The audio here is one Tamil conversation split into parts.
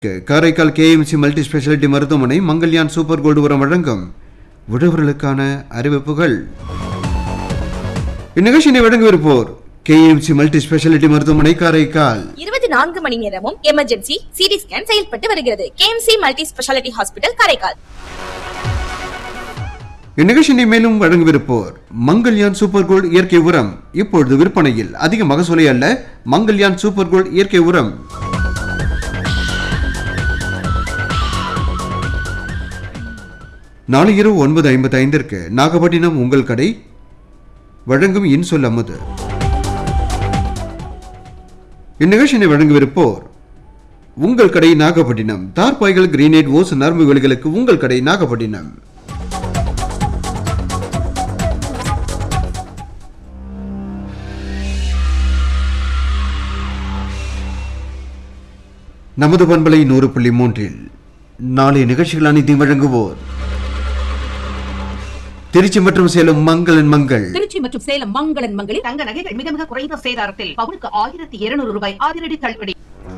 க- காரைக்கால் கேஎம்சி மல்டி ஸ்பெஷாலிட்டி மருத்துவமனை மங்கல்யான் சூப்பர் கோல்டு உரம் வழங்கும் விடுவர்களுக்கான அறிவிப்புகள் இந்நிகழ்ச்சியினை வழங்கவிருப்போர் கேஎம்சி மல்டி ஸ்பெஷாலிட்டி மருத்துவமனை காரைக்கால் இருபத்தி நான்கு மணி நேரமும் எமர்ஜென்சி சிடி ஸ்கேன் செயல்பட்டு வருகிறது KMC multi speciality hospital Karaikal இந்நிகழ்ச்சியினை மேலும் வழங்கவிருப்போர் மங்கல்யான் சூப்பர் கோல்டு இயற்கை உரம் இப்பொழுது விற்பனையில் அதிக மகசூலை அல்ல மங்கல்யான் சூப்பர் கோல்டு இயற்கை உரம் நாளை இரவு ஒன்பது ஐம்பத்தி ஐந்திற்கு நாகப்பட்டினம் உங்கள் கடை வழங்கும் இன்சொல் அமுது இந்நிகழ்ச்சியினை வழங்கவிருப்போர் உங்கள் கடை நாகப்பட்டினம் தார்பாய்கள் கிரீனேட் ஓஸ் நரம்பு வேலிகளுக்கு உங்கள் கடை நாகப்பட்டினம் நமது பண்பலை நூறு புள்ளி மூன்றில் நாளைய நிகழ்ச்சிகள் அனைத்தையும் வழங்குவோர் திருச்சி மற்றும் சேலம் மங்களன் மங்கள் திருச்சி மற்றும் சேலம் மங்களன் மங்களில் தங்க நகைகள் மிக மிக குறைந்த சேதாரத்தில் பவுனுக்கு ஆயிரத்தி இருநூறு ரூபாய் அதிரடி தள்ளுபடி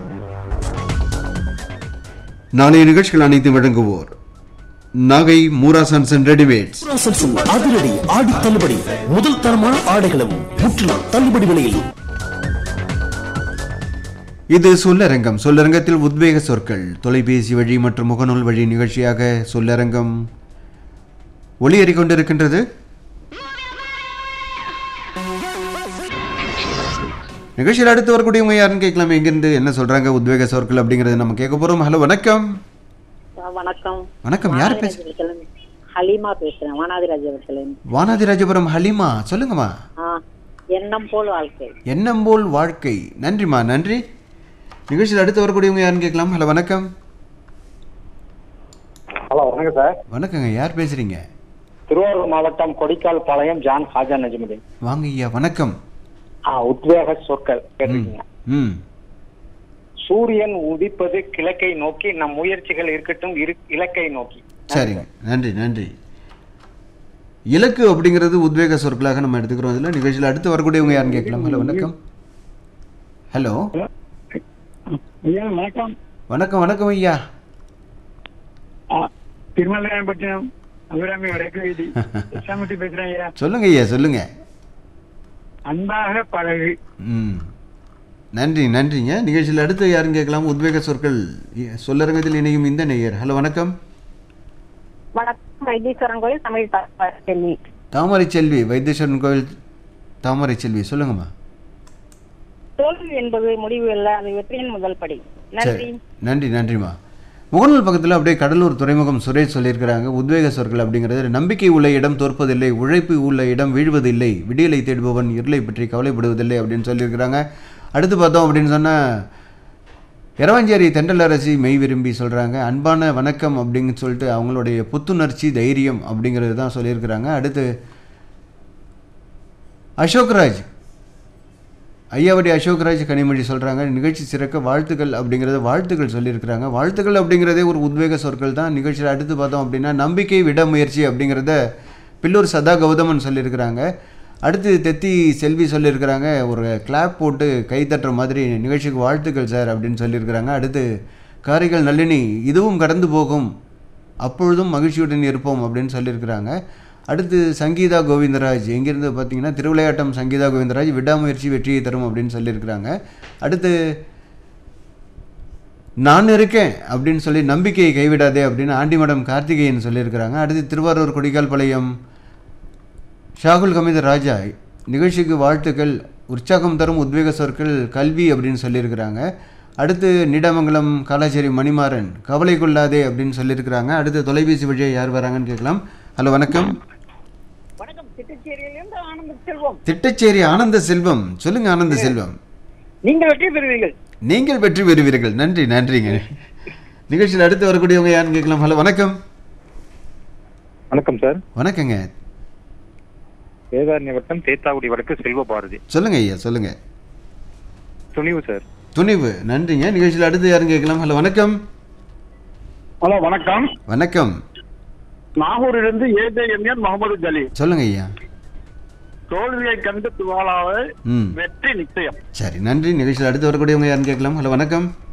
நாளைய நிகழ்ச்சிகள் அனைத்தையும் வழங்குவோர் நாகை மூராசன்ஸ் அண்ட் ரெடிமேட்ஸ் ராசன்ஸின் அதிரடி ஆடி தள்ளுபடி முதல் தரமான ஆடைகளும் முற்றிலும் தள்ளுபடி விலையில் இது சொல்லரங்கம் சொல்லரங்கத்தில் உத்வேக சொற்கள் தொலைபேசி வழி மற்றும் முகநூல் வழி நிகழ்ச்சியாக சொல்லரங்கம் ஒளியேறிக் கொண்டிருக்கின்றது நிகழ்ச்சியில் அடுத்து வரக்கூடியவங்க யாருன்னு கேட்கலாம் எங்கிருந்து என்ன சொல்றாங்க உத்வேக சொற்கள் அப்படிங்கறது நம்ம கேட்க போறோம் ஹலோ வணக்கம் ஆ, வணக்கம் வணக்கம் யார் பேச வானாதிராஜபுரத்துல ஹலீமா பேசுறேன் வானாதிராஜபுரத்துல வானாதிராஜபுரம் ஹலிமா சொல்லுங்கம்மா ஆ எண்ணம் போல் வாழ்க்கை எண்ணம் போல் வாழ்க்கை நன்றிம்மா நன்றி நிகழ்ச்சியில் அடுத்து வரக்கூடியவங்க யாருன்னு கேட்கலாம் ஹலோ வணக்கம் ஹலோ வணக்கம் சார் வணக்கங்க யார் பேசுறீங்க திருவாரூர் மாவட்டம் கொடிக்கால் பாளையம் ஜான் ஹாஜா நஜமுதீன் வாங்க ஐயா வணக்கம் ஆ உத்வேக சொற்கள் கேட்டிருக்கீங்க ம் சூரியன் உதிப்பது கிழக்கை நோக்கி நம் முயற்சிகள் இருக்கட்டும் இரு இலக்கை நோக்கி சரிங்க நன்றி நன்றி இலக்கு அப்படிங்கிறது உத்வேக சொற்களாக நம்ம எடுத்துக்கிறோம் இதில் நிகழ்ச்சியில் அடுத்து வரக்கூடியவங்க யாருன்னு கேட்கலாம் ஹலோ வணக்கம் ஹலோ ஐயா வணக்கம் வணக்கம் வணக்கம் ஐயா திருமலைப்பட்டினம் அபிராமி வடக்கு வீதி கிருஷ்ணமூர்த்தி பேசுறேன் ஐயா சொல்லுங்க ஐயா சொல்லுங்க அன்பாக பழகு ம் நன்றி நன்றிங்க நிகழ்ச்சியில் அடுத்து யாருன்னு கேட்கலாம் உத்வேக சொற்கள் இ- சொல்லரங்கத்தில் இணையும் இந்த நேயர் ஹலோ வணக்கம் வணக்கம் வைத்தீஸ்வரன் கோயில் தமிழ் கேள்வி தாமரை செல்வி வைத்தீஸ்வரன் கோவில் தாமரை செல்வி சொல்லுங்கம்மா தோல்வி என்பது முடிவு அல்ல அது வெற்றியின் முதல் படி சரி நன்றி நன்றிம்மா முகநூல் பக்கத்தில் அப்படியே கடலூர் துறைமுகம் சுரேஷ் சொல்லியிருக்கிறாங்க உத்வேக சொற்கள் அப்படிங்கிறது நம்பிக்கை உள்ள இடம் தோற்பதில்லை உழைப்பு உள்ள இடம் வீழ்வதில்லை விடியலை தேடுபவன் இருளை பற்றி கவலைப்படுவதில்லை அப்படின்னு சொல்லியிருக்கிறாங்க அடுத்து பார்த்தோம் அப்படின்னு சொன்னால் இரவஞ்சேரி தெண்டலரசி மெய் விரும்பி சொல்கிறாங்க அன்பான வணக்கம் அப்படின்னு சொல்லிட்டு அவங்களுடைய புத்துணர்ச்சி தைரியம் அப்படிங்கிறது தான் சொல்லியிருக்கிறாங்க அடுத்து அசோக்ராஜ் ஐயாவடி அசோக்ராஜ் கனிமொழி சொல்கிறாங்க நிகழ்ச்சி சிறக்க வாழ்த்துக்கள் அப்படிங்கிறத வாழ்த்துக்கள் சொல்லியிருக்கிறாங்க வாழ்த்துக்கள் அப்படிங்கிறதே ஒரு உத்வேக சொற்கள் தான் நிகழ்ச்சியில் அடுத்து பார்த்தோம் அப்படின்னா நம்பிக்கை விடாமுயற்சி அப்படிங்கிறத பில்லூர் சதா கௌதமன் சொல்லியிருக்கிறாங்க அடுத்து தெத்தி செல்வி சொல்லியிருக்கிறாங்க ஒரு கிளாப் போட்டு கை தட்டுற மாதிரி நிகழ்ச்சிக்கு வாழ்த்துக்கள் சார் அப்படின்னு சொல்லியிருக்கிறாங்க அடுத்து காரைக்கால் நளினி இதுவும் கடந்து போகும் அப்பொழுதும் மகிழ்ச்சியுடன் இருப்போம் அப்படின்னு சொல்லியிருக்கிறாங்க அடுத்து சங்கீதா கோவிந்தராஜ் எங்கேருந்து பார்த்தீங்கன்னா திருவிளையாட்டம் சங்கீதா கோவிந்தராஜ் விடாமுயற்சி வெற்றியை தரும் அப்படின்னு சொல்லியிருக்கிறாங்க அடுத்து நான் இருக்கேன் அப்படின்னு சொல்லி நம்பிக்கையை கைவிடாதே அப்படின்னு ஆண்டிமடம் கார்த்திகேயன் சொல்லியிருக்கிறாங்க அடுத்து திருவாரூர் கொடிக்கால்பாளையம் ஷாகுல் ஹமீது ராஜா நிகழ்ச்சிக்கு வாழ்த்துக்கள் உற்சாகம் தரும் உத்வேக சொற்கள் கல்வி அப்படின்னு சொல்லியிருக்கிறாங்க அடுத்து நீடாமங்கலம் காலாச்சேரி மணிமாறன் கவலை கொள்ளாதே அப்படின்னு சொல்லியிருக்கிறாங்க அடுத்து தொலைபேசி வழியாக யார் வராங்கன்னு கேட்கலாம் ஹலோ வணக்கம் வணக்கம் திட்டச்சேரியிலிருந்து ஆனந்த செல்வம் திட்டச்சேரி ஆனந்த செல்வம் சொல்லுங்க ஆனந்த செல்வம் நீங்கள் வெற்றி பெறுவீர்கள் நீங்கள் வெற்றி பெறுவீர்கள் நன்றி நன்றிங்க நிகழ்ச்சியில் அடுத்து வரக்கூடியவங்க யாருன்னு கேட்கலாம் ஹலோ வணக்கம் வணக்கம் சார் வணக்கங்க வேதாரண்ய வட்டம் தேத்தாக்குடி வடக்கு செல்வ பாரதி சொல்லுங்க ஐயா சொல்லுங்க துணிவு சார் துணிவு நன்றிங்க நிகழ்ச்சியில் அடுத்து யாருன்னு கேட்கலாம் ஹலோ வணக்கம் ஹலோ வணக்கம் வணக்கம் நாகூரிலிருந்து ஏஜேஎம்என் முகமது ஜலீல் சொல்லுங்க ஐயா தோல்வியை கண்டு துவாலாவது ம் வெற்றி நிச்சயம் சரி நன்றி நிகழ்ச்சியில் அடுத்து வரக்கூடியவங்க யாருன்னு கேட்கலாம் ஹலோ வணக்கம்